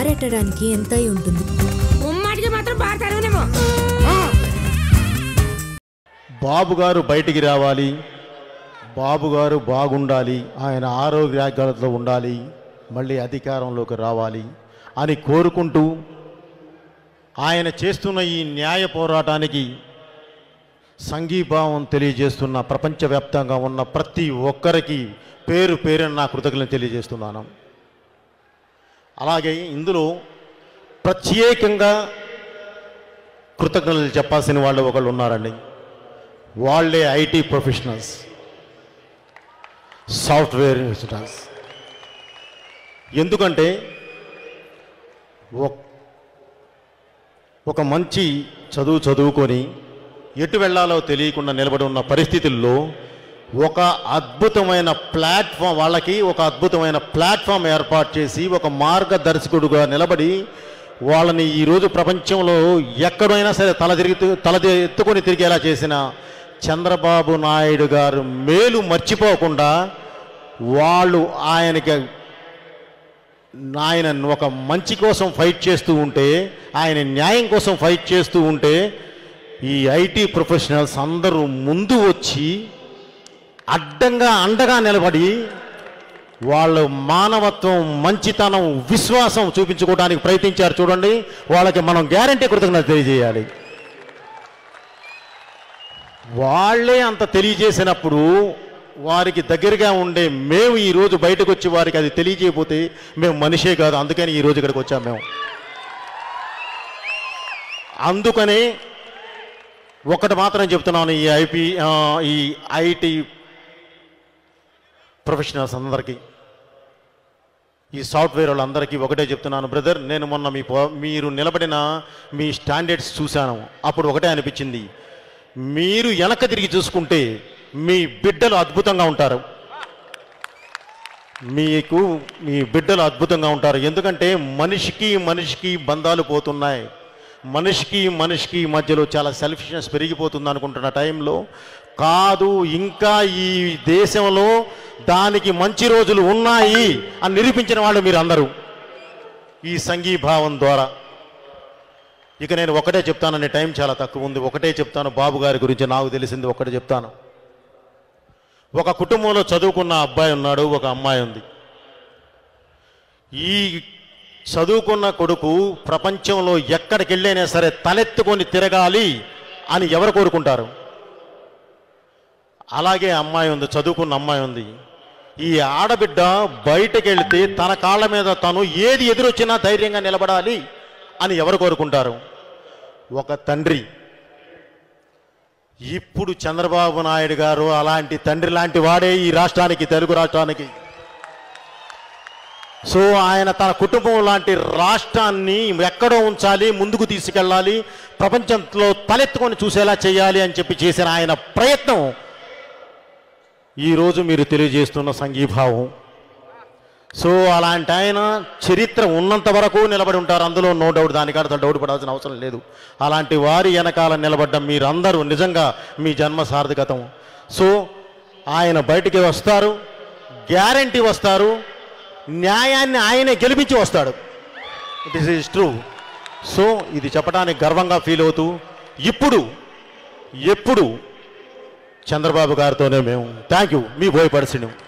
బారెట్టడానికి ఎంత అయి ఉంటుంది ముమ్మాటికి మాత్రం పాడతారునేమో బాబు గారు బయటికి రావాలి బాబు గారు బాగుండాలి ఆయన ఆరోగ్యాలతో ఉండాలి మళ్ళీ అధికారంలోకి రావాలి అని కోరుకుంటూ ఆయన చేస్తున్న ఈ న్యాయ పోరాటానికి సంఘీభావం తెలియజేస్తున్న ప్రపంచవ్యాప్తంగా ఉన్న ప్రతి ఒక్కరికి పేరు పేరున నా కృతజ్ఞతలు తెలియజేస్తున్నాను అలాగే ఇందులో ప్రత్యేకంగా కృతజ్ఞతలు చెప్పాల్సిన వాళ్ళు ఒకళ్ళు ఉన్నారండి వాళ్ళే ఐటీ ప్రొఫెషనల్స్ సాఫ్ట్వేర్ ఇన్స్టిట్యూట్స్ ఎందుకంటే ఒక్- ఒక మంచి చదువు చదువుకొని ఎటు వెళ్ళాలో తెలియకుండా నిలబడి ఉన్న పరిస్థితుల్లో ఒక అద్భుతమైన ప్లాట్ఫామ్ వాళ్ళకి ఒక అద్భుతమైన ప్లాట్ఫామ్ ఏర్పాటు చేసి ఒక మార్గదర్శకుడుగా నిలబడి వాళ్ళని ఈరోజు ప్రపంచంలో ఎక్కడైనా సరే తల తిరిగి తల ఎత్తుకొని తిరిగేలా చేసిన చంద్రబాబు నాయుడు గారు మేలు మర్చిపోకుండా వాళ్ళు ఆయనకి ఆయన ఒక మంచి కోసం ఫైట్ చేస్తూ ఉంటే ఆయన న్యాయం కోసం ఫైట్ చేస్తూ ఉంటే ఈ ఐటీ ప్రొఫెషనల్స్ అందరూ ముందు వచ్చి అడ్డంగా అండగా నిలబడి వాళ్ళు మానవత్వం మంచితనం విశ్వాసం చూపించుకోవడానికి ప్రయత్నించారు చూడండి వాళ్ళకి మనం గ్యారంటీ కృతజ్ఞత తెలియజేయాలి వాళ్ళే అంత తెలియజేసినప్పుడు వారికి దగ్గరగా ఉండే మేము ఈరోజు బయటకు వచ్చి వారికి అది తెలియజేయకపోతే మేము మనిషే కాదు అందుకని ఈరోజు ఇక్కడికి వచ్చాం మేము అందుకనే ఒకటి మాత్రం చెప్తున్నాను ఈ ఐపీ ఆ, ఈ ఐటీ ప్రొఫెషనల్స్ అందరికీ ఈ సాఫ్ట్వేర్ వాళ్ళందరికీ ఒకటే చెప్తున్నాను బ్రదర్ నేను మొన్న మీ పో- మీరు నిలబడిన మీ స్టాండర్డ్స్ చూశాను అప్పుడు ఒకటే అనిపించింది మీరు వెనక తిరిగి చూసుకుంటే మీ బిడ్డలు అద్భుతంగా ఉంటారు మీకు మీ బిడ్డలు అద్భుతంగా ఉంటారు ఎందుకంటే మనిషికి మనిషికి బంధాలు పోతున్నాయి మనిషికి మనిషికి మధ్యలో చాలా సెల్ఫిష్నెస్ పెరిగిపోతుంది అనుకుంటున్న టైంలో కాదు ఇంకా ఈ దేశంలో దానికి మంచి రోజులు ఉన్నాయి అని నిరూపించిన వాళ్ళు మీరు అందరూ ఈ సంఘీభావం ద్వారా ఇక నేను ఒకటే చెప్తానని టైం చాలా తక్కువ ఉంది ఒకటే చెప్తాను బాబు గారి గురించి నాకు తెలిసింది ఒకటే చెప్తాను ఒక కుటుంబంలో చదువుకున్న అబ్బాయి ఉన్నాడు ఒక అమ్మాయి ఉంది ఈ చదువుకున్న కొడుకు ప్రపంచంలో ఎక్కడికి వెళ్ళైనా సరే తలెత్తుకొని తిరగాలి అని ఎవరు కోరుకుంటారు అలాగే అమ్మాయి ఉంది చదువుకున్న అమ్మాయి ఉంది ఈ ఆడబిడ్డ బయటకు వెళ్తే తన కాళ్ళ మీద తను ఏది ఎదురొచ్చినా ధైర్యంగా నిలబడాలి అని ఎవరు కోరుకుంటారు ఒక తండ్రి ఇప్పుడు చంద్రబాబు నాయుడు గారు అలాంటి తండ్రి లాంటి వాడే ఈ రాష్ట్రానికి తెలుగు రాష్ట్రానికి సో ఆయన తన కుటుంబం లాంటి రాష్ట్రాన్ని ఎక్కడో ఉంచాలి ముందుకు తీసుకెళ్ళాలి ప్రపంచంలో తలెత్తుకొని చూసేలా చేయాలి అని చెప్పి చేసిన ఆయన ప్రయత్నం ఈరోజు మీరు తెలియజేస్తున్న సంఘీభావం సో అలాంటి ఆయన చరిత్ర ఉన్నంత వరకు నిలబడి ఉంటారు అందులో నో డౌట్ దానికాడ డౌట్ పడాల్సిన అవసరం లేదు అలాంటి వారి వెనకాల నిలబడ్డ మీరందరూ నిజంగా మీ జన్మ సార్థకతం సో ఆయన బయటికి వస్తారు గ్యారంటీ వస్తారు న్యాయాన్ని ఆయనే గెలిపించి వస్తాడు it is is true so ఇది చెప్పడానికి గర్వంగా ఫీల్ అవుతూ ఇప్పుడు ఎప్పుడు చంద్రబాబు గారితోనే మేము థ్యాంక్ యూ మీ బోయపడిసిను